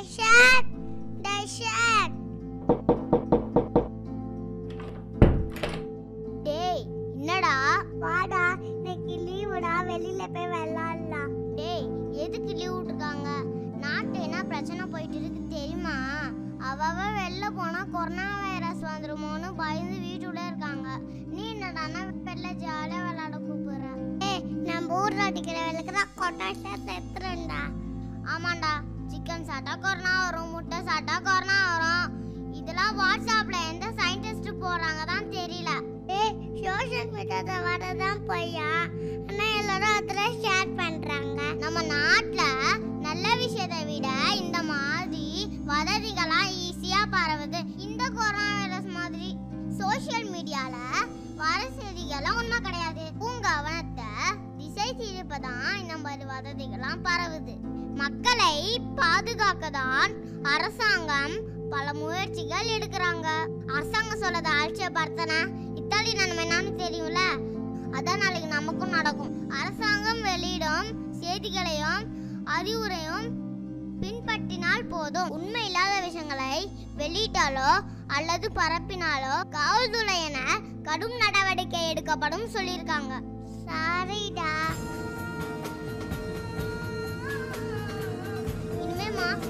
தஷாக் தஷாக் டேய் என்னடா வாடா இன்னைக்கு லீவுடா வெளியில போய் விளையாடலாம் டேய் எதுக்கு லீவ் விட்டுருக்காங்க நாட்டு என்ன பிரச்சனை போயிட்டு இருக்கு தெரியுமா அவ அவ வெளில போனா கொரோனா வைரஸ் வந்துருமோன்னு பயந்து வீட்டுல இருக்காங்க நீ என்னடானா வெளில ஜாலியா விளையாட கூப்பிடுற ஏய் நம்ம ஊர்ல அடிக்கிற வேலைக்கு தான் கொட்டாஷா செத்துறேன்டா ஆமாண்டா சிக்கன் சாப்பிட்டா கொரோனா வரும் முட்டை சாப்பிட்டா கொரோனா வரும் இதெல்லாம் வாட்ஸ்அப்ல எந்த சயின்டிஸ்ட் போறாங்க தான் தெரியல ஏய் சோஷியல் மீடியால வரதான் பொய்யா ஆனா எல்லாரும் அதுல ஷேர் பண்றாங்க நம்ம நாட்டுல நல்ல விஷயத்தை விட இந்த மாதிரி வதந்திகளாம் ஈஸியா பரவுது இந்த கொரோனா வைரஸ் மாதிரி சோஷியல் மீடியால வர செய்திகள்லாம் உண்மை கிடையாது உங்க கவனத்தை திசை திருப்பதான் இந்த மாதிரி வதந்திகள்லாம் பரவுது மக்களை பாதுகாக்க தான் அரசாங்கம் பல முயற்சிகள் எடுக்கிறாங்க அரசாங்கம் சொல்லத அலட்சியப்படுத்தின இத்தாலி நன்மை என்னன்னு தெரியும்ல அதான் நாளைக்கு நமக்கும் நடக்கும் அரசாங்கம் வெளியிடும் செய்திகளையும் அறிவுரையும் பின்பற்றினால் போதும் உண்மை இல்லாத விஷயங்களை வெளியிட்டாலோ அல்லது பரப்பினாலோ காவல்துறையின கடும் நடவடிக்கை எடுக்கப்படும் சொல்லியிருக்காங்க சரிடா இனிமே மாஸ்க்